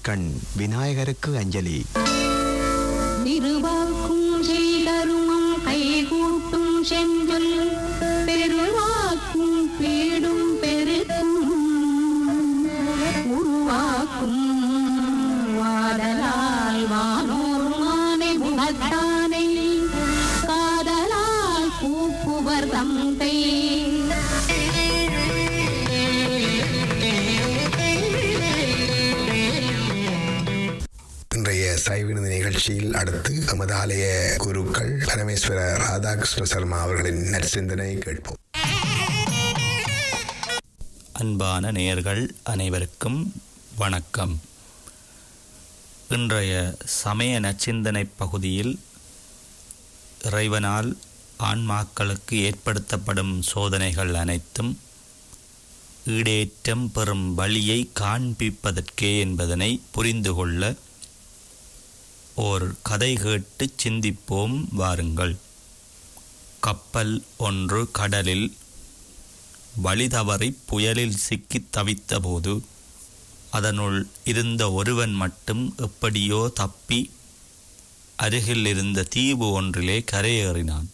கண் விநாயகருக்கு அஞ்சலி திருவாக்கும் செய்தருமம் கைகூட்டும் செஞ்சொல் பெருவாக்கும் பீடும் பெருக்கும் உருவாக்கும் வாடலால் வானோர் மானை முகத்தானை காதலால் கூப்புவர் தந்தை இன்றைய சைவினது நிகழ்ச்சியில் அடுத்து எமது ஆலய குருக்கள் பரமேஸ்வர ராதாகிருஷ்ண சர்மா அவர்களின் நற்சிந்தனை கேட்போம் அன்பான நேயர்கள் அனைவருக்கும் வணக்கம் இன்றைய சமய நச்சிந்தனை பகுதியில் இறைவனால் ஆன்மாக்களுக்கு ஏற்படுத்தப்படும் சோதனைகள் அனைத்தும் ஈடேற்றம் பெறும் வழியை காண்பிப்பதற்கே என்பதனை புரிந்து கொள்ள ஓர் கதை கேட்டு சிந்திப்போம் வாருங்கள் கப்பல் ஒன்று கடலில் வழி தவறி புயலில் சிக்கித் தவித்தபோது அதனுள் இருந்த ஒருவன் மட்டும் எப்படியோ தப்பி அருகில் இருந்த தீவு ஒன்றிலே கரையேறினான்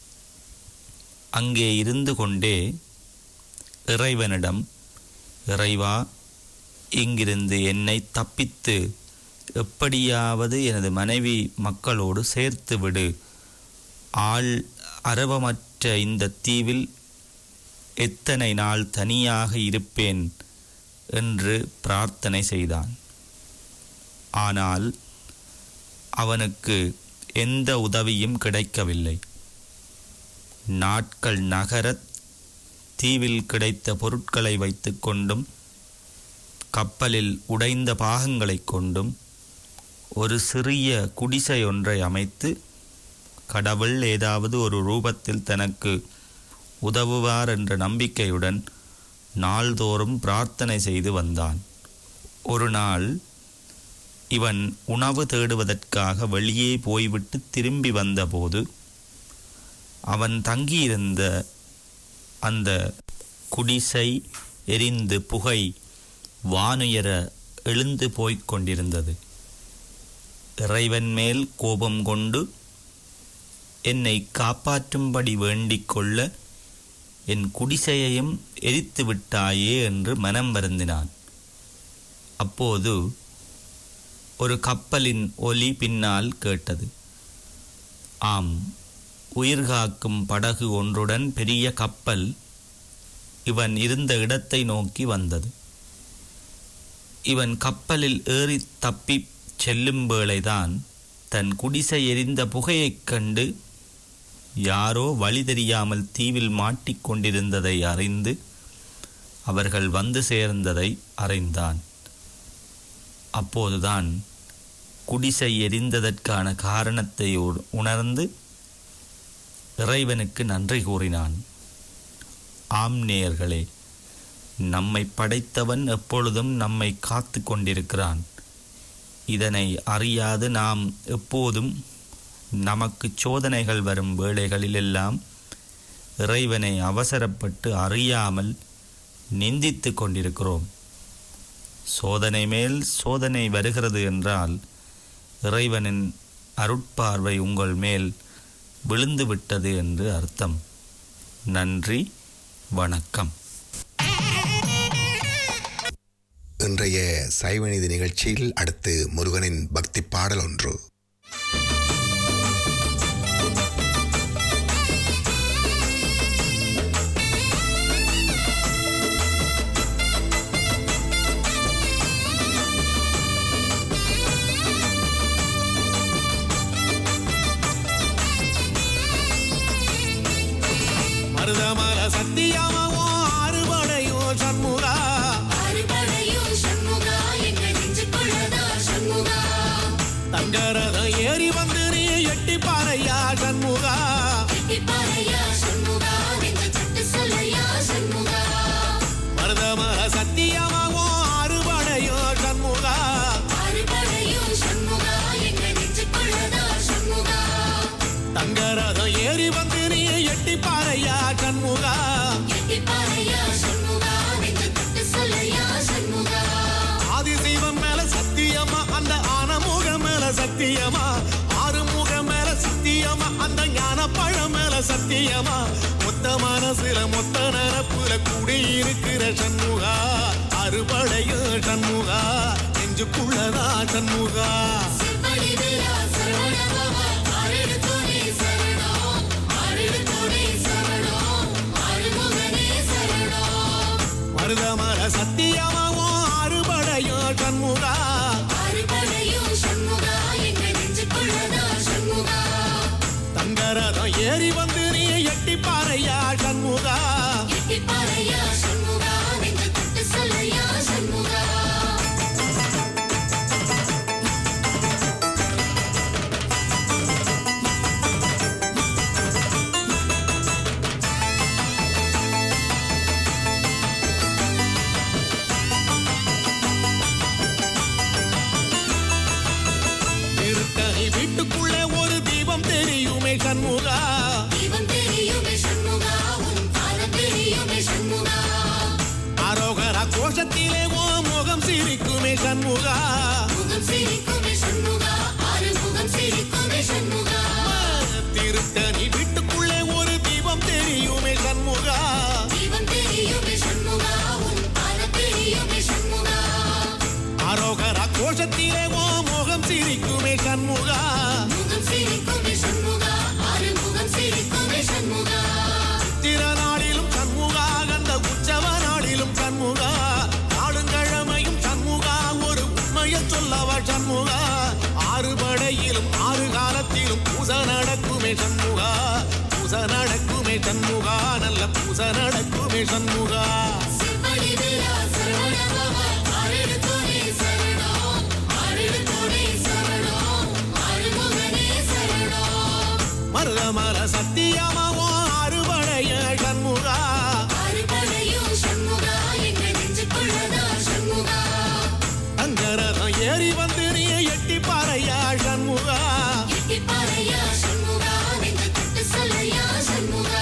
அங்கே இருந்து கொண்டே இறைவனிடம் இறைவா இங்கிருந்து என்னை தப்பித்து எப்படியாவது எனது மனைவி மக்களோடு சேர்த்து விடு ஆள் அரவமற்ற இந்த தீவில் எத்தனை நாள் தனியாக இருப்பேன் என்று பிரார்த்தனை செய்தான் ஆனால் அவனுக்கு எந்த உதவியும் கிடைக்கவில்லை நாட்கள் நகரத் தீவில் கிடைத்த பொருட்களை வைத்துக்கொண்டும் கப்பலில் உடைந்த பாகங்களைக் கொண்டும் ஒரு சிறிய குடிசை ஒன்றை அமைத்து கடவுள் ஏதாவது ஒரு ரூபத்தில் தனக்கு உதவுவார் என்ற நம்பிக்கையுடன் நாள்தோறும் பிரார்த்தனை செய்து வந்தான் ஒரு நாள் இவன் உணவு தேடுவதற்காக வெளியே போய்விட்டு திரும்பி வந்தபோது அவன் தங்கியிருந்த அந்த குடிசை எரிந்து புகை வானுயர எழுந்து போய்க் கொண்டிருந்தது இறைவன் மேல் கோபம் கொண்டு என்னை காப்பாற்றும்படி வேண்டிக் கொள்ள என் குடிசையையும் எரித்து விட்டாயே என்று மனம் வருந்தினான் அப்போது ஒரு கப்பலின் ஒலி பின்னால் கேட்டது ஆம் உயிர்காக்கும் படகு ஒன்றுடன் பெரிய கப்பல் இவன் இருந்த இடத்தை நோக்கி வந்தது இவன் கப்பலில் ஏறி தப்பி செல்லும் வேளைதான் தன் குடிசை எரிந்த புகையைக் கண்டு யாரோ வழி தெரியாமல் தீவில் மாட்டிக்கொண்டிருந்ததை அறிந்து அவர்கள் வந்து சேர்ந்ததை அறிந்தான் அப்போதுதான் குடிசை எரிந்ததற்கான காரணத்தை உ- உணர்ந்து இறைவனுக்கு நன்றி கூறினான் ஆம் நேயர்களே நம்மை படைத்தவன் எப்பொழுதும் நம்மை காத்து கொண்டிருக்கிறான் இதனை அறியாது நாம் எப்போதும் நமக்கு சோதனைகள் வரும் வேளைகளிலெல்லாம் இறைவனை அவசரப்பட்டு அறியாமல் நிந்தித்து கொண்டிருக்கிறோம் சோதனை மேல் சோதனை வருகிறது என்றால் இறைவனின் அருட்பார்வை உங்கள் மேல் விழுந்து விட்டது என்று அர்த்தம் நன்றி வணக்கம் இன்றைய சைவநீதி நிகழ்ச்சியில் அடுத்து முருகனின் பக்தி பாடல் ஒன்று மருதமர சத்தியமாவோ அறுபடையோ சண்முகா அறுபடையோ சண்முகா எங்கள் நெஞ்சுக்குள்ளதா சண்முகா தங்கரதம் ஏறி வந்து சத்தியமா மொத்த மனசுல மொத்த நினப்புல குடியிருக்கிற சண்முகா அறுபடையும் சண்முகா நெஞ்சுக்குள்ளதா சண்முகா செவ்வடி வீரா சரவண பவா ஆரெடுத்தோனே சரணம் ஆரெடுத்தோனே சரணம் ஆறுமுகனே சரணம் மருதமர சத்தியமாவும் அறுபடையும் சண்முகா ஆறுபடையும் சண்முகா எங்க நெஞ்சுக்குள்ளதா சண்முகா தங்கரதம் ஏறி வந்து நீ எட்டி பாறையா சண்முகா எட்டிப்பாறையா சண்முகா நெஞ்சு தொட்டு சொல்லையா சண்முகா இருட்டனை வீட்டுக்குள்ளே ஒரு தீபம் தெரியுமே சண்முகா தீபம் தெரியுமே சண்முகா உன் பாதம் தெரியுமே சண்முகா அரோகரா கோஷத்திலே ஓ முகம் சிரிக்குமே சண்முகா முகம் சிரிக்குமே சண்முகா ஆறு முகம் சிரிக்குமே சண்முகா திருத்தணி வீட்டுக்குள்ளே ஒரு தீபம் தெரியுமே சண்முகா தீபம் தெரியுமே சண்முகா உன் பாதம் தெரியுமே சண்முகா அரோகரா கோஷத்திலே ஓ முகம் சிரிக்குமே சண்முகா முகம் சிரிக்குமே சண்முகா ஆறு முகம் சிரிக்குமே சண்முகா திருநாளிலும் சண்முகா அந்த உற்சவ நாளிலும் சண்முகா நாளுங்கிழமையும் சண்முகா ஒரு உண்மையை சொல்லவா சண்முகா ஆறு படையிலும் ஆறு காலத்திலும் பூச நடக்குமே சண்முகா பூச நடக்குமே சண்முகா நல்ல பூச நடக்குமே சண்முகா செவ்வடி வீரா சரவண பவா ஆரெடுத்தோனே சரணம் ஆரெடுத்தோனே சரணம் ஆறுமுகனே சரணம் மருதமர சத்தியமாவோ அறுபடைய சண்முகா ஆறுபடையும் சண்முகா எங்க நெஞ்சுக்குள்ளதா சண்முகா அங்கரதம் ஏறி வந்து நீ எட்டி பாறையா சண்முகா எட்டிப்பாறையா சண்முகா நெஞ்சு தொட்டு சொல்லையா சண்முகா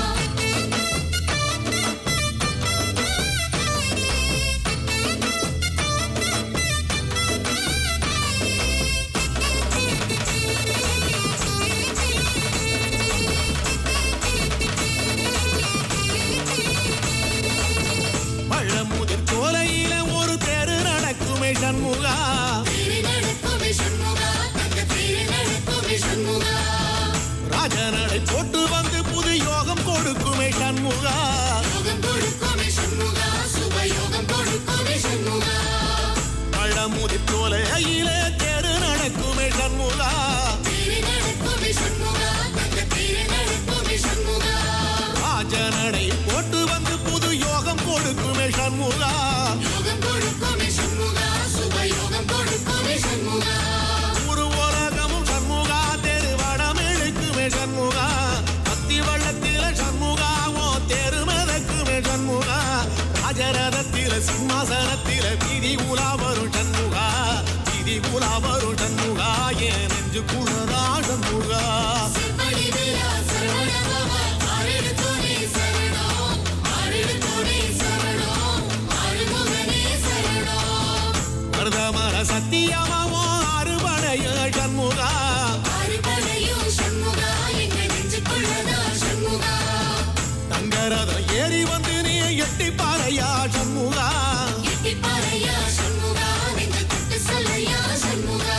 பழமுதிர் சோலையில ஒரு தெரு நடக்குமே சண்முகா தேரு நடக்குமே சண்முகா தங்க தேரு நடக்குமே சண்முகா ராஜனடை போட்டு வந்து புது யோகம் கொடுக்குமே சண்முகா யோகம் கொடுக்குமே சண்முகா சுபயோகம் கொடுக்குமே சண்முகா பழமுதிர் சோலையில தெரு நடக்குமே சண்முகா தேரு நடக்குமே சண்முகா தங்க தேரு நடக்குமே சண்முகா ராஜனடை போட்டு வந்து புது யோகம் கொடுக்குமே சண்முகா யோகம் கொடுக்குமே சண்முகா சுபயோகம் கொடுக்குமே சண்முகா ஒரு உலகமும் சண்முகா தெரு வடம் இழுக்குமே சண்முகா பத்தி வள்ளத்தில சண்முகா ஓ தெரு மதக்குமே சண்முகா ராஜரதத்தில சிம்மாசனத்தில வீதி உலா வரும் சண்முகா வீதி உலா வரும் சண்முகா என் நெஞ்சு குளரா சண்முகா செவ்வடி வீரா சரவண பவா ஆரெடுத்தோனே சரணம் ஆரெடுத்தோனே சரணம் ஆறுமுகனே சரணம் மருதமர சத்தியமாவோ அறுபடைய சண்முகா ஆறுபடையும் சண்முகா எங்க நெஞ்சுக்குள்ளதா சண்முகா தங்கரதம் ஏறி வந்து நீ எட்டி பாறையா சண்முகா எட்டிப்பாறையா சண்முகா நெஞ்சு தொட்டு சொல்லையா சண்முகா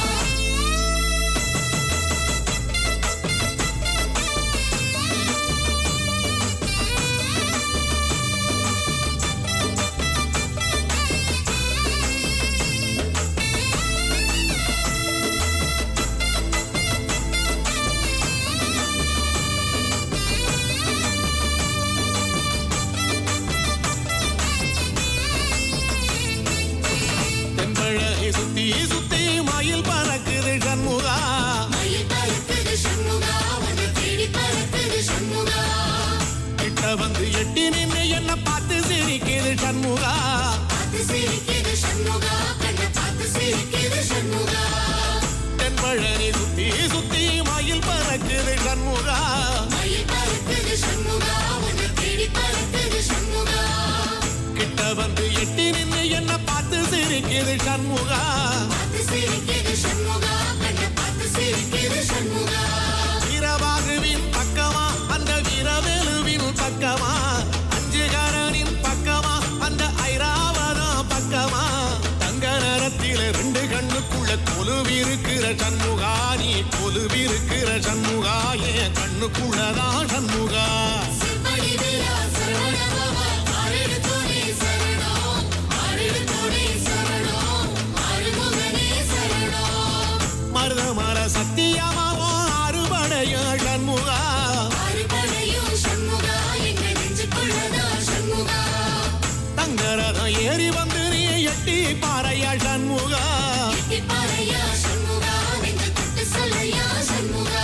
தென்பழகை சுத்தி சுத்தி மயில் பறக்குது சண்முகா மயில் பறக்குது சண்முகா உன்னை தேடி பறக்குது சண்முகா கிட்ட வந்து எட்டி நின்று என்ன பார்த்து சிரிக்குது சண்முகா பார்த்து சிரிக்குது சண்முகா கண்ணை பார்த்து சிரிக்குது சண்முகா தென்பழகை சுத்தி சுத்தி மயில் பறக்குது சண்முகா மயில் பறக்குது சண்முகா உன்னை தேடி பறக்குது சண்முகா கிட்ட வந்து எட்டி நின்று என்ன பார்த்து சிரிக்குது சண்முகா பார்த்து சிரிக்குது சண்முகா கண்ணை பார்த்து சிரிக்குது சண்முகா வீரபாகுவின் பக்கமா அந்த வீரவேலுவின் பக்கமா அஞ்சுகரனின் பக்கமா அந்த ஐராவதம் பக்கமா தங்க நேரத்தில ரெண்டு கண்ணுக்குள்ள கொலுவிருக்கிற சண்முகா நீ கொலுவிருக்கிற சண்முகா என் கண்ணுக்குள்ளதான் சண்முகா செம்படி வீரா சரவணபவா ஆரெடுத்தோனே சரணம் ஆரெடுத்தோனே சரணம் ஆறுமுகனே சரணம் மருதமர சத்தியமாவோ அறுபடைய சண்முகா ஆறுபடையும் சண்முகா எங்க நெஞ்சுக்குள்ளதா சண்முகா தங்கரதம் ஏறி வந்து நீ எட்டி பாறையா சண்முகா எட்டிப்பாறையா சண்முகா நெஞ்சு தொட்டு சொல்லையா சண்முகா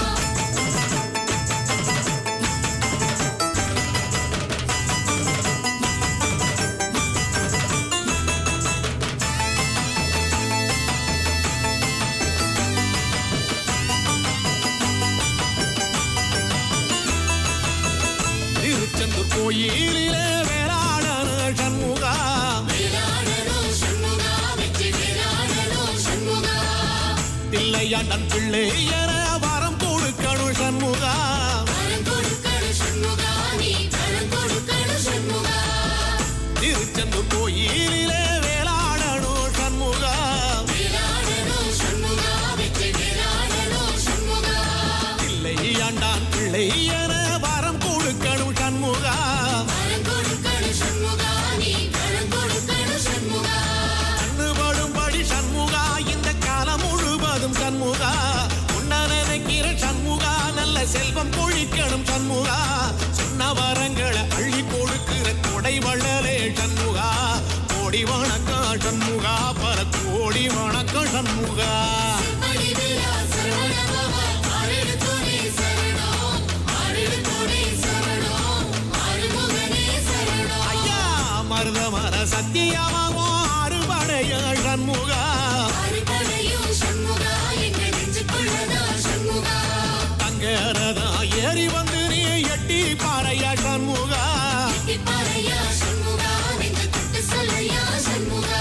திருச்செந்தூர் கோயிலிலே வேளாணர் சண்முகா வேளாளனோ சண்முகா வெற்றி வேளாளனோ சண்முகா தில்லையாண்டன் பிள்ளை என வரம் கொடுக்கணும் சண்முகா வரம் கொடுக்கணு சண்முகா நீ வரம் கொடுக்கணு சண்முகா திருச்செந்தூர் கோயிலிலே வேளாணனோ சண்முகா வேளாளனோ சண்முகா வெற்றி வேளாளனோ சண்முகா தில்லையாண்டான் பிள்ளை என வரம் கொடுக்கணும் சண்முகா வரம் கொடுக்கணு சண்முகா நீ வரம் கொடுக்கணு சண்முகா கண்ணுபடும்படி சண்முகா இந்த காலம் முழுவதும் சண்முகா உன்ன நினைக்கிற சண்முகா நல்ல செல்வம் பொழிக்கணும் சண்முகா சொன்ன வரங்களை அள்ளி கொடுக்கிற கொடை வள்ளலே சண்முகா கோடி வணக்கம் சண்முகா பல கோடி வணக்கம் சண்முகா செம்படி வீரா சரவணபவா ஆரெடுத்தோனே சரணம் ஆரெடுத்தோனே சரணம் ஆறுமுகனே சரணம் ஐயா மருத மர சத்தியமாவோ அறுபடைய சண்முகா ஆறுபடையும் சண்முகா எங்க நெஞ்சுக்குள்ளதா சண்முகா தங்கரதா ஏறி வந்து நீ எட்டி பாறையா சண்முகா எட்டிப்பாறையா சண்முகா நெஞ்சு தொட்டு சொல்லையா சண்முகா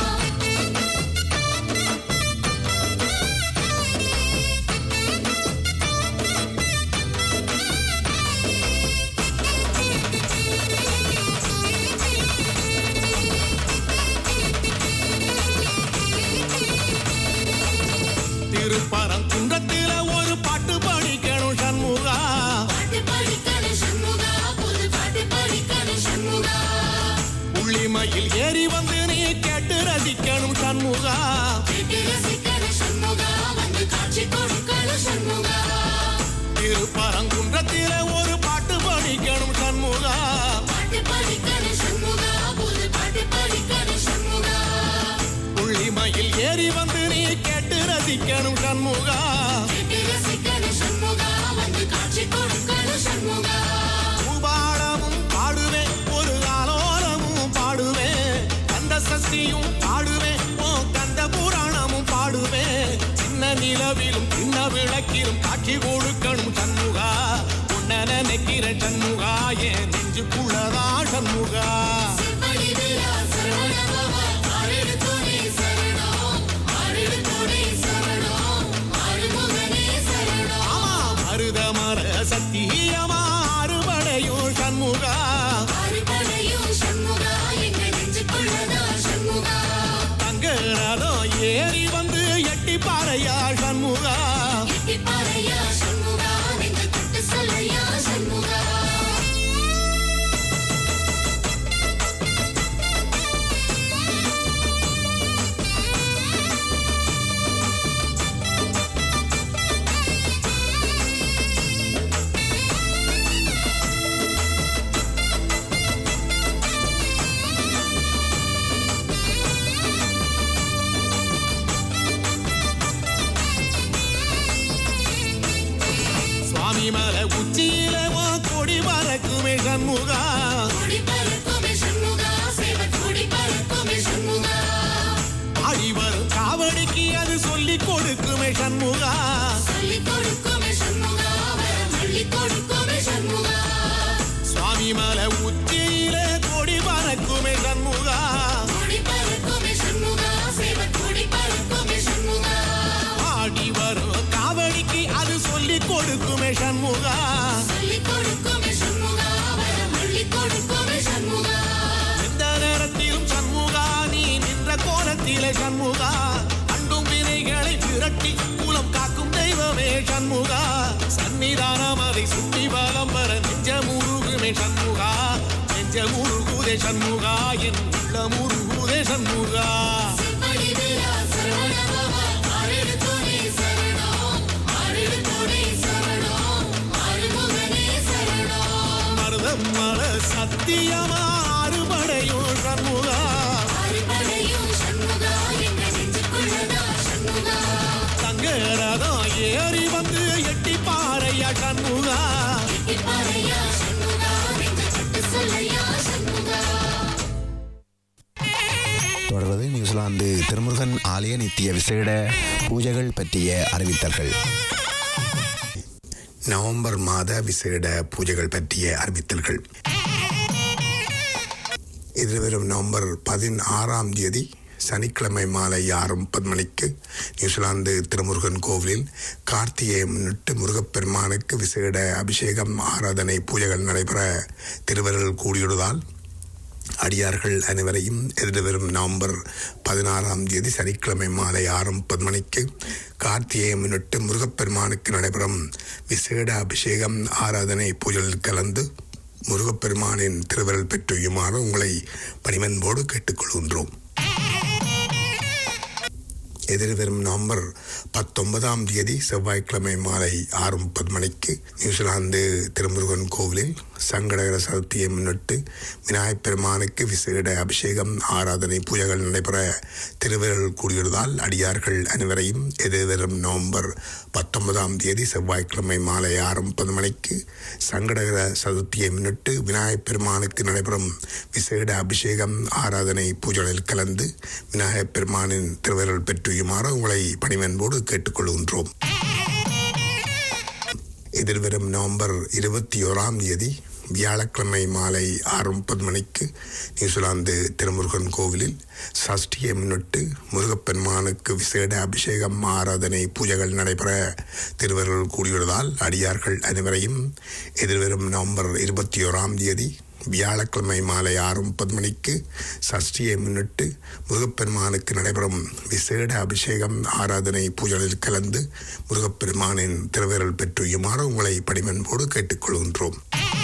திருப்பரங்குன்றத்தில ஒரு பாட்டு படிக்கணும் சண்முகா பாட்டு படிக்கணு சண்முகா புது பாட்டு படிக்கணு சண்முகா உள்ளிமையில் ஏறி வந்து நீ கேட்டு ரசிக்கணும் சண்முகா கேட்டு ரசிக்கணு சண்முகா வந்து காட்சி கொடுக்கணு சண்முகா திருப்பரங்குன்றத்தில ஒரு பாட்டு படிக்கணும் சண்முகா பாட்டு படிக்கணு சண்முகா புது பாட்டு படிக்கணு சண்முகா உள்ளிமையில் ஏறி வந்து நீ கேட்டு ரசிக்கணும் சண்முகா கேட்டு ரசிக்கணு சண்முகா வந்து காட்சி கொடுக்கணு சண்முகா பூபாளமும் பாடுவேன் ஒரு ஆலோலமும் பாடுவேன் கந்த சஷ்டியும் பாடுவேன் ஓ கந்த புராணமும் பாடுவேன் சின்ன நிலவிலும் சின்ன விளக்கிலும் காட்சி கொடுக்கணும் சண்முகா உன்ன நினைக்கிற சண்முகா என் நெஞ்சுக்குள்ளதா சண்முகா செம்படி வீரா சரவணபவா ஆரெடுத்தோனே சரணம் ஆரெடுத்தோனே சரணம் ஆறுமுகனே சரணம் ஆமா மருத மர சத்தியமா அறுபடையும் சண்முகா ஆறுபடையும் சண்முகா எங்க நெஞ்சுக்குள்ளதா சண்முகா தங்க ரதம் ஏறி வந்து எட்டி பாறையா சண்முகா எட்டிப்பாறையா சண்முகா நெஞ்சு தொட்டு சொல்லையா சண்முகா சுவாமி மலை உச்சியில உன் கொடி பறக்குமே சண்முகா கொடி பறக்குமே சண்முகா சேவை கொடி பறக்குமே சண்முகா ஆடி வரும் காவடிக்கு அது சொல்லி கொடுக்குமே சண்முகா சொல்லி கொடுக்குமே சண்முகா வரம் அள்ளி கொடுக்குமே சண்முகா சுவாமி மலை உச்சியில கொடி பறக்குமே சண்முகா கொடி பறக்குமே சண்முகா சேவை கொடி பறக்குமே சண்முகா ஆடி வரும் காவடிக்கு அது சொல்லி கொடுக்குமே சண்முகா சொல்லி உருகுதே சண்முகா என் உள்ளம் உருகுதே சண்முகா செம்படி வீரா சரவணபவா ஆறெடுத்தோனே சரணம் ஆறெடுத்தோனே சரணம் ஆறுமுகனே சரணம் மருதம் மல சத்தியமா அறுபடையும் சண்முகா ஆறுபடையும் சண்முகா எங்க நெஞ்சுக்குள்ளதா சண்முகா தங்க ரதம் ஏறி வந்து எட்டி பாறையா சண்முகா இப்பாறையா சண்முகா நெஞ்ச சட்டு சொல்லையா சண்முகா தொடர்வது நியூசிலாந்து திருமுருகன் ஆலய நித்திய விசேட பூஜைகள் பற்றிய அறிவித்தல்கள் நவம்பர் மாத விசேட பூஜைகள் பற்றிய அறிவித்தல்கள் எதிர்வரும் நவம்பர் பதினாறாம் தேதி சனிக்கிழமை மாலை ஆறு முப்பது மணிக்கு நியூசிலாந்து திருமுருகன் கோவிலில் கார்த்திகையை முன்னிட்டு முருகப்பெருமானுக்கு விசேட அபிஷேகம் ஆராதனை பூஜைகள் நடைபெற திருவருள் கூடியுள்ளதால் அடியார்கள் அனைவரையும் எதிர்வரும் நவம்பர் பதினாறாம் தேதி சனிக்கிழமை மாலை ஆறு முப்பது மணிக்கு கார்த்திகையை முன்னிட்டு முருகப்பெருமானுக்கு நடைபெறும் விசேட அபிஷேகம் ஆராதனை பூஜையில் கலந்து முருகப்பெருமானின் திருவருள் பெற்றுயுமாறு உங்களை பணிவன்போடு கேட்டுக்கொள்கின்றோம் எதிர்வரும் நவம்பர் பத்தொன்பதாம் தேதி செவ்வாய்க்கிழமை மாலை ஆறு முப்பது மணிக்கு நியூசிலாந்து திருமுருகன் கோவிலில் சங்கடகர சதுர்த்தியை முன்னிட்டு விநாயகப் பெருமானுக்கு விசேட அபிஷேகம் ஆராதனை பூஜைகள் நடைபெற திருவிரல் கூடியுள்ளதால் அடியார்கள் அனைவரையும் எதிர்வரும் நவம்பர் பத்தொன்பதாம் தேதி செவ்வாய்க்கிழமை மாலை ஆறு முப்பது மணிக்கு சங்கடகர சதுர்த்தியை முன்னிட்டு விநாயகப் பெருமானுக்கு நடைபெறும் விசேட அபிஷேகம் ஆராதனை பூஜைகளில் கலந்து விநாயகப் பெருமானின் திருவிரல் பெற்றுயுமாறு உங்களை பணிவன்போடு கேட்டுக்கொள்கின்றோம் எதிர்வரும் நவம்பர் இருபத்தி ஓராம் தேதி வியாழக்கிழமை மாலை ஆறு முப்பது மணிக்கு நியூசிலாந்து திருமுருகன் கோவிலில் சஷ்டியை முன்னிட்டு முருகப்பெருமானுக்கு விசேட அபிஷேகம் ஆராதனை பூஜைகள் நடைபெற திருவருள் கூடியுள்ளதால் அடியார்கள் அனைவரையும் எதிர்வரும் நவம்பர் இருபத்தி ஓராம் தேதி வியாழக்கிழமை மாலை ஆறு முப்பது மணிக்கு சஷ்டியை முன்னிட்டு முருகப்பெருமானுக்கு நடைபெறும் விசேட அபிஷேகம் ஆராதனை பூஜைகளில் கலந்து முருகப்பெருமானின் திருவிரல் பெற்றுயுமாறு உங்களை படிமன்போடு கேட்டுக்கொள்கின்றோம்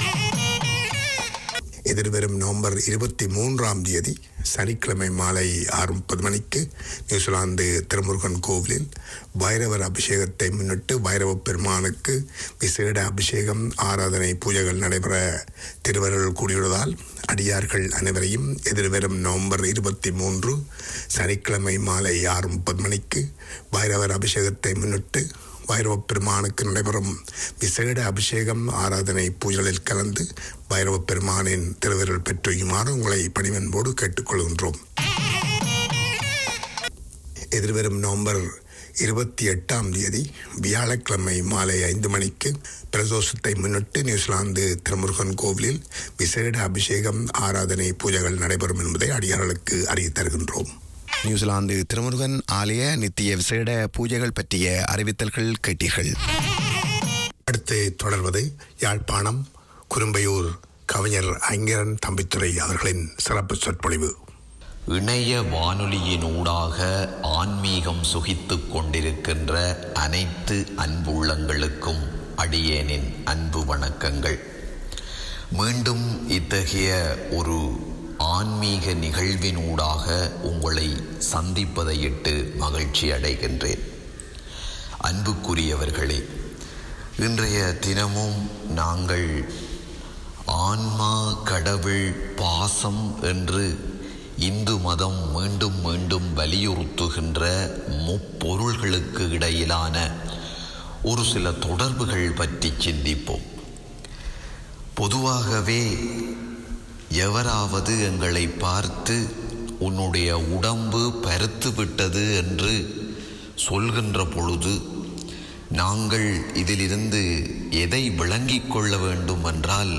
எதிர்வரும் நவம்பர் இருபத்தி மூன்றாம் தேதி சனிக்கிழமை மாலை ஆறு முப்பது மணிக்கு நியூசிலாந்து திருமுருகன் கோவிலில் பைரவர் அபிஷேகத்தை முன்னிட்டு பைரவ பெருமானுக்கு விசேட அபிஷேகம் ஆராதனை பூஜைகள் நடைபெற திருவருள் கூடியுள்ளதால் அடியார்கள் அனைவரையும் எதிர்வரும் நவம்பர் இருபத்தி மூன்று சனிக்கிழமை மாலை ஆறு முப்பது மணிக்கு பைரவர் அபிஷேகத்தை முன்னிட்டு பைரவ பெருமானுக்கு நடைபெறும் விசேட அபிஷேகம் ஆராதனை பூஜைகளில் கலந்து பைரவ பெருமானின் திருவிரல் பெற்றுயுமாறு உங்களை பணிவன்போடு கேட்டுக்கொள்கின்றோம் எதிர்வரும் நவம்பர் இருபத்தி எட்டாம் தேதி வியாழக்கிழமை மாலை ஐந்து மணிக்கு பிரதோஷத்தை முன்னிட்டு நியூசிலாந்து திருமுருகன் கோவிலில் விசேட அபிஷேகம் ஆராதனை பூஜைகள் நடைபெறும் என்பதை அடியார்களுக்கு அறிவித் தருகின்றோம் நியூசிலாந்து திருமுருகன் ஆலய நித்திய விசேட பூஜைகள் பற்றிய அறிவித்தல்கள் கேட்டீர்கள் அடுத்து தொடர்வது யாழ்ப்பாணம் குறும்பையூர் கவிஞர் ஐங்கரன் தம்பித்துறை அவர்களின் சிறப்பு சொற்பொழிவு இணைய வானொலியினூடாக ஆன்மீகம் சுகித்துக் கொண்டிருக்கின்ற அனைத்து அன்புள்ளங்களுக்கும் அடியேனின் அன்பு வணக்கங்கள் மீண்டும் இத்தகைய ஒரு ஆன்மீக நிகழ்வினூடாக உங்களை சந்திப்பதையிட்டு மகிழ்ச்சி அடைகின்றேன் அன்புக்குரியவர்களே இன்றைய தினமும் நாங்கள் ஆன்மா கடவுள் பாசம் என்று இந்து மதம் மீண்டும் மீண்டும் வலியுறுத்துகின்ற முப்பொருள்களுக்கு இடையிலான ஒரு சில தொடர்புகள் பற்றி சிந்திப்போம் பொதுவாகவே எவராவது எங்களை பார்த்து உன்னுடைய உடம்பு பருத்து விட்டது என்று சொல்கின்ற பொழுது நாங்கள் இதிலிருந்து எதை விளங்கிக் கொள்ள வேண்டும் என்றால்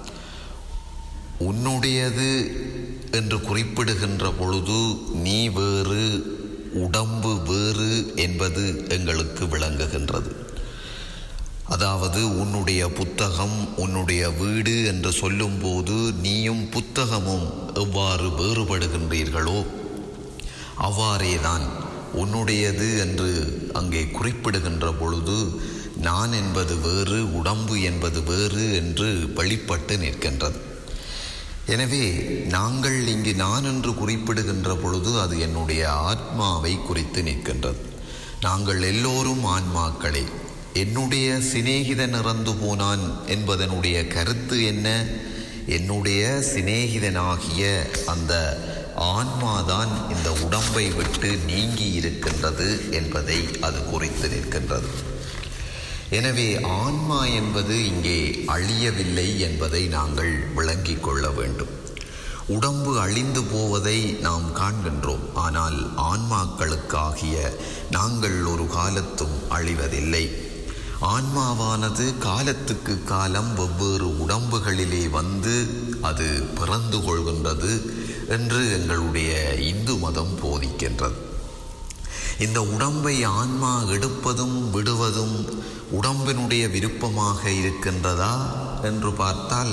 உன்னுடையது என்று குறிப்பிடுகின்ற பொழுது நீ வேறு உடம்பு வேறு என்பது எங்களுக்கு விளங்குகின்றது அதாவது உன்னுடைய புத்தகம் உன்னுடைய வீடு என்று சொல்லும்போது நீயும் புத்தகமும் எவ்வாறு வேறுபடுகின்றீர்களோ அவ்வாறேதான் உன்னுடையது என்று அங்கே குறிப்பிடுகின்ற பொழுது நான் என்பது வேறு உடம்பு என்பது வேறு என்று வெளிப்பட்டு நிற்கின்றது எனவே நாங்கள் இங்கு நான் என்று குறிப்பிடுகின்ற பொழுது அது என்னுடைய ஆத்மாவை குறித்து நிற்கின்றது நாங்கள் எல்லோரும் ஆன்மாக்களே என்னுடைய சிநேகிதன் இறந்து போனான் என்பதனுடைய கருத்து என்ன என்னுடைய சிநேகிதனாகிய அந்த ஆன்மாதான் இந்த உடம்பை விட்டு நீங்கி இருக்கின்றது என்பதை அது குறித்து நிற்கின்றது எனவே ஆன்மா என்பது இங்கே அழியவில்லை என்பதை நாங்கள் விளங்கிக் கொள்ள வேண்டும் உடம்பு அழிந்து போவதை நாம் காண்கின்றோம் ஆனால் ஆன்மாக்களுக்காகிய நாங்கள் ஒரு காலத்தும் அழிவதில்லை ஆன்மாவானது காலத்துக்கு காலம் வெவ்வேறு உடம்புகளிலே வந்து அது பிறந்து கொள்கின்றது என்று எங்களுடைய இந்து மதம் போதிக்கின்றது இந்த உடம்பை ஆன்மா எடுப்பதும் விடுவதும் உடம்பினுடைய விருப்பமாக இருக்கின்றதா என்று பார்த்தால்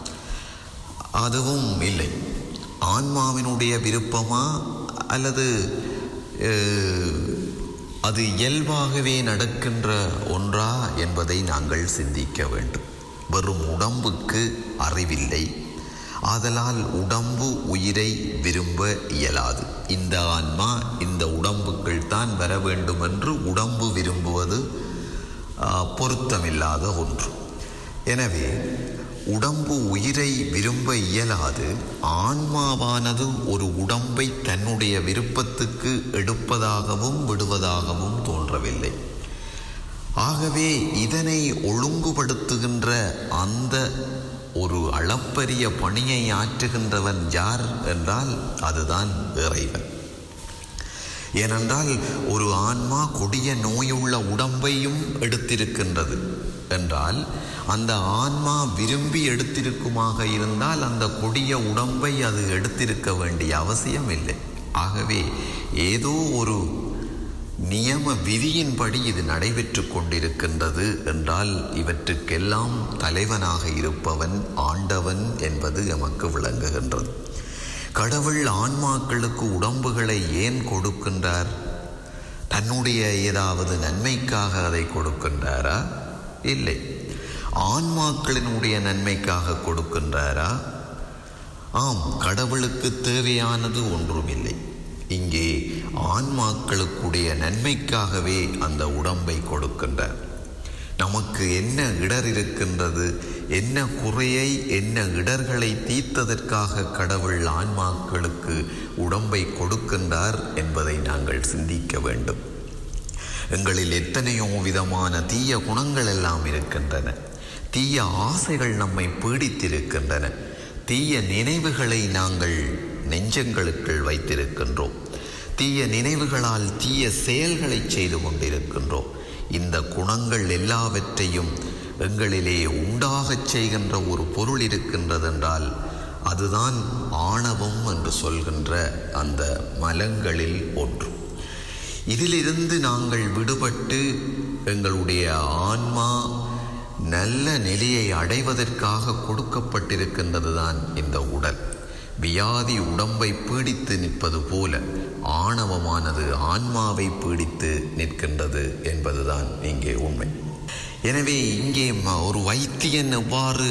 அதுவும் இல்லை ஆன்மாவினுடைய விருப்பமா அல்லது அஹ், அது இயல்பாகவே நடக்கின்ற ஒன்றா என்பதை நாங்கள் சிந்திக்க வேண்டும் வெறும் உடம்புக்கு அறிவில்லை ஆதலால் உடம்பு உயிரை விரும்ப இயலாது இந்த ஆன்மா இந்த உடம்புக்குள் தான் வர வேண்டும் என்று உடம்பு விரும்புவது ஆ, பொருத்தமில்லாத ஒன்று எனவே உடம்பு உயிரை விரும்ப இயலாது ஆன்மாவானது ஒரு உடம்பை தன்னுடைய விருப்பத்துக்கு எடுப்பதாகவும் விடுவதாகவும் தோன்றவில்லை ஆகவே இதனை ஒழுங்குபடுத்துகின்ற அந்த ஒரு அளப்பரிய பணியை ஆற்றுகின்றவன் யார் என்றால் அதுதான் இறைவன் ஏனென்றால் ஒரு ஆன்மா கொடிய நோயுள்ள உடம்பையும் எடுத்திருக்கின்றது என்றால் அந்த ஆன்மா விரும்பி எடுத்திருக்குமாக இருந்தால் அந்த கொடிய உடம்பை அது எடுத்திருக்க வேண்டிய அவசியம் இல்லை ஆகவே ஏதோ ஒரு நியம விதியின்படி இது நடைபெற்று கொண்டிருக்கின்றது என்றால் இவற்றுக்கெல்லாம் தலைவனாக இருப்பவன் ஆண்டவன் என்பது எமக்கு விளங்குகின்றது கடவுள் ஆன்மாக்களுக்கு உடம்புகளை ஏன் கொடுக்கின்றார் தன்னுடைய ஏதாவது நன்மைக்காக அதை கொடுக்கின்றாரா இல்லை ஆன்மாக்களினுடைய நன்மைக்காக கொடுக்கின்றாரா ஆம் கடவுளுக்கு தேவையானது ஒன்றுமில்லை இங்கே ஆன்மாக்களுக்குடைய நன்மைக்காகவே அந்த உடம்பை கொடுக்கின்றார் நமக்கு என்ன இடர் இருக்கின்றது என்ன குறையை என்ன இடர்களை தீர்த்ததற்காக கடவுள் ஆன்மாக்களுக்கு உடம்பை கொடுக்கின்றார் என்பதை நாங்கள் சிந்திக்க வேண்டும் எங்களில் எத்தனையோ விதமான தீய குணங்கள் எல்லாம் இருக்கின்றன தீய ஆசைகள் நம்மை பீடித்திருக்கின்றன தீய நினைவுகளை நாங்கள் நெஞ்சங்களுக்குள் வைத்திருக்கின்றோம் தீய நினைவுகளால் தீய செயல்களை செய்து கொண்டிருக்கின்றோம் இந்த குணங்கள் எல்லாவற்றையும் எங்களிலே உண்டாகச் செய்கின்ற ஒரு பொருள் இருக்கின்றதென்றால் அதுதான் ஆணவம் என்று சொல்கின்ற அந்த மலங்களில் ஒன்று இதிலிருந்து நாங்கள் விடுபட்டு எங்களுடைய ஆன்மா நல்ல நிலையை அடைவதற்காக கொடுக்கப்பட்டிருக்கின்றது தான் இந்த உடல் வியாதி உடம்பை பீடித்து நிற்பது போல ஆணவமானது ஆன்மாவை பீடித்து நிற்கின்றது என்பதுதான் இங்கே உண்மை எனவே இங்கே ம- ஒரு வைத்தியன் எவ்வாறு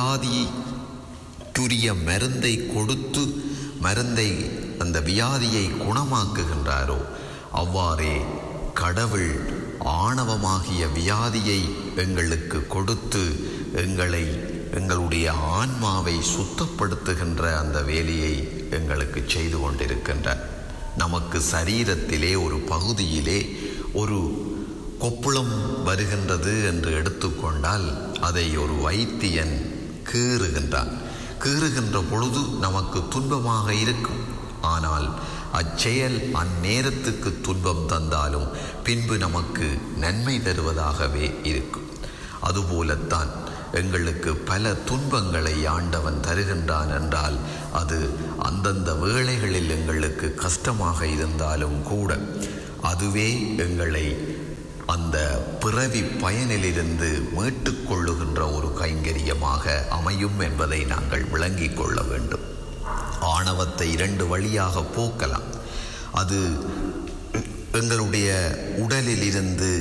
வியாதிக்குரிய மருந்தை கொடுத்து மருந்தை அந்த வியாதியை குணமாக்குகின்றாரோ அவ்வாறே கடவுள் ஆணவமாகிய வியாதியை எங்களுக்கு கொடுத்து எங்களை எங்களுடைய ஆன்மாவை சுத்தப்படுத்துகின்ற அந்த வேலையை எங்களுக்கு செய்து கொண்டிருக்கின்றார் நமக்கு சரீரத்திலே ஒரு பகுதியிலே ஒரு கொப்புளம் வருகின்றது என்று எடுத்துக்கொண்டால் அதை ஒரு வைத்தியன் கீறுகின்றான் கீறுகின்ற பொழுது நமக்கு துன்பமாக இருக்கும் ஆனால் அச்செயல் அந்நேரத்துக்கு துன்பம் தந்தாலும் பின்பு நமக்கு நன்மை தருவதாகவே இருக்கும் அதுபோலத்தான் எங்களுக்கு பல துன்பங்களை ஆண்டவன் தருகின்றான் என்றால் அது அந்தந்த வேளைகளில் எங்களுக்கு கஷ்டமாக இருந்தாலும் கூட அதுவே எங்களை அந்த பிறவி பயனிலிருந்து மீட்டுக் கொள்ளுகின்ற ஒரு கைங்கரியமாக அமையும் என்பதை நாங்கள் விளங்கிக் கொள்ள வேண்டும் ஆணவத்தை இரண்டு வழியாக போக்கலாம் அது எங்களுடைய உடலில் இருந்து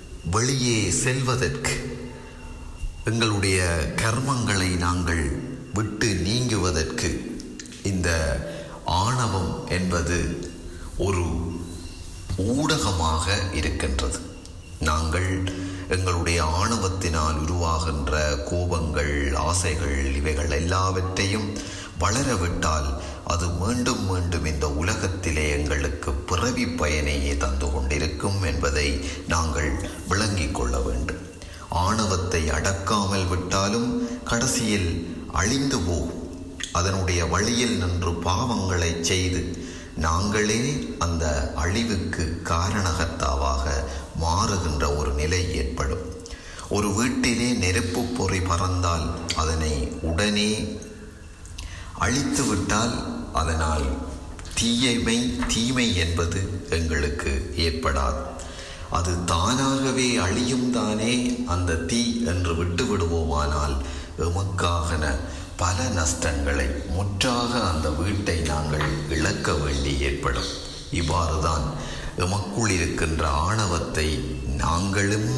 வெளியே செல்வதற்கு எங்களுடைய கர்மங்களை நாங்கள் விட்டு நீங்குவதற்கு இந்த ஆணவம் என்பது ஒரு ஊடகமாக இருக்கின்றது நாங்கள் எங்களுடைய ஆணவத்தினால் உருவாகின்ற கோபங்கள் ஆசைகள் இவைகள் எல்லாவற்றையும் வளரவிட்டால் அது மீண்டும் மீண்டும் இந்த உலகத்திலே எங்களுக்கு பிறவி பயனையே தந்து கொண்டிருக்கும் என்பதை நாங்கள் விளங்கிக் கொள்ள வேண்டும் ஆணவத்தை அடக்காமல் விட்டாலும் கடைசியில் அழிந்து போகும் அதனுடைய வழியில் நின்று பாவங்களை செய்து நாங்களே அந்த அழிவுக்கு காரணகர்த்தாவாக மாறுகின்ற ஒரு நிலை ஏற்படும் ஒரு வீட்டிலே நெருப்பு பொறி பறந்தால் அதனை உடனே அழித்து விட்டால் அதனால் தீயமை தீமை என்பது எங்களுக்கு ஏற்படாது அது தானாகவே அழியும் தானே அந்த தீ என்று விட்டு விடுவோமானால் எமக்காகன பல நஷ்டங்களை முற்றாக அந்த வீட்டை நாங்கள் இழக்க வேண்டி ஏற்படும் இவ்வாறுதான் எமக்குள் இருக்கின்ற ஆணவத்தை நாங்களும்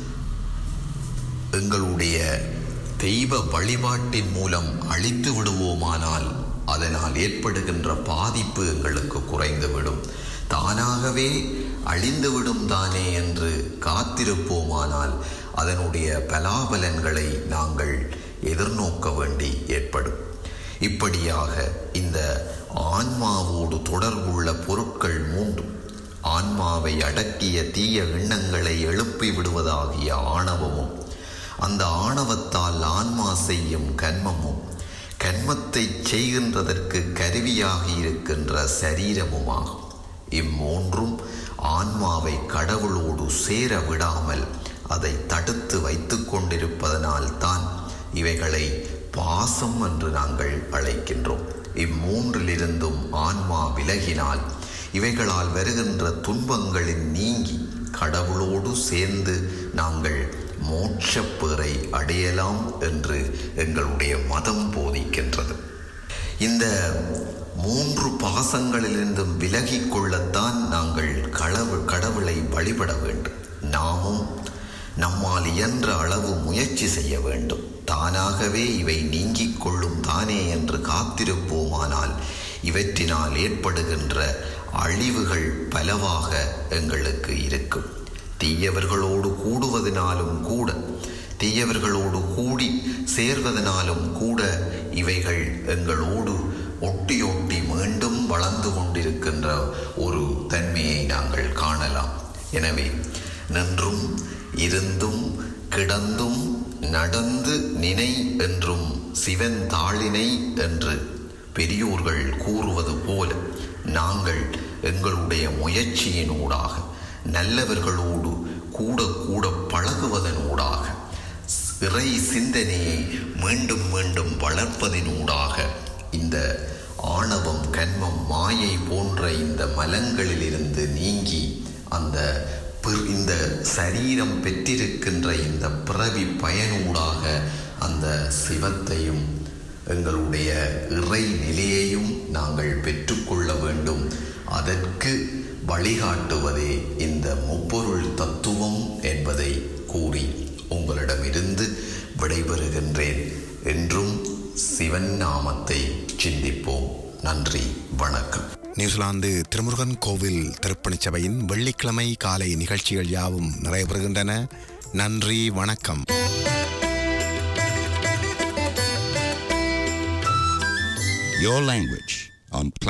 எங்களுடைய தெய்வ வழிபாட்டின் மூலம் அழித்து விடுவோமானால் அதனால் ஏற்படுகின்ற பாதிப்பு எங்களுக்கு குறைந்துவிடும் தானாகவே அழிந்துவிடும் தானே என்று காத்திருப்போமானால் அதனுடைய பலாபலன்களை நாங்கள் எதிர்நோக்க வேண்டி ஏற்படும் இப்படியாக இந்த ஆன்மாவோடு தொடர்புள்ள பொருட்கள் மூன்று ஆன்மாவை அடக்கிய தீய எண்ணங்களை எழுப்பி விடுவதாகிய ஆணவமும் அந்த ஆணவத்தால் ஆன்மா செய்யும் கன்மமும் கன்மத்தை செய்கின்றதற்கு கருவியாக இருக்கின்ற சரீரமுமாகும் இம்மூன்றும் ஆன்மாவை கடவுளோடு சேர விடாமல் அதை தடுத்து வைத்து கொண்டிருப்பதனால் தான் இவைகளை பாசம் என்று நாங்கள் அழைக்கின்றோம் இம்மூன்றிலிருந்தும் ஆன்மா விலகினால் இவைகளால் வருகின்ற துன்பங்களின் நீங்கி கடவுளோடு சேர்ந்து நாங்கள் மோட்சப்பேரை அடையலாம் என்று எங்களுடைய மதம் போதிக்கின்றது இந்த மூன்று பாசங்களிலிருந்தும் விலகிக் கொள்ளத்தான் நாங்கள் கடவுள் கடவுளை வழிபட வேண்டும் நாமும் நம்மால் இயன்ற அளவு முயற்சி செய்ய வேண்டும் தானாகவே இவை நீங்கிக் கொள்ளும் தானே என்று காத்திருப்போமானால் இவற்றினால் ஏற்படுகின்ற அழிவுகள் பலவாக எங்களுக்கு இருக்கும் தீயவர்களோடு கூடுவதனாலும் கூட தீயவர்களோடு கூடி சேர்வதனாலும் கூட இவைகள் எங்களோடு ஒட்டி ஒட்டி மீண்டும் வளர்ந்து கொண்டிருக்கின்ற ஒரு தன்மையை நாங்கள் காணலாம் எனவே நின்றும் இருந்தும் கிடந்தும் நடந்து நினை என்றும் சிவன் தாளினை என்று பெரியோர்கள் கூறுவது போல நாங்கள் எங்களுடைய முயற்சியினூடாக நல்லவர்களோடு கூட கூட பழகுவதனூடாக இறை சிந்தனையை மீண்டும் மீண்டும் வளர்ப்பதினூடாக இந்த ஆணவம் கன்மம் மாயை போன்ற இந்த மலங்களிலிருந்து நீங்கி அந்த பிற- இந்த சரீரம் பெற்றிருக்கின்ற இந்த பிறவி பயனூடாக அந்த சிவத்தையும் எங்களுடைய இறை நிலையையும் நாங்கள் பெற்றுக்கொள்ள வேண்டும் அதற்கு வழிகாட்டுவதே இந்த முப்பொருள் தத்துவம் என்பதை கூறி உங்களிடமிருந்து விடைபெறுகின்றேன் என்றும் சிவன் நாமத்தை சிந்திப்போம் நன்றி வணக்கம் நியூசிலாந்து திருமுருகன் கோவில் திருப்பணிச் சபையின் வெள்ளிக்கிழமை காலை நிகழ்ச்சிகள் யாவும் நிறைவேறுகின்றன நன்றி வணக்கம் Your language on Planet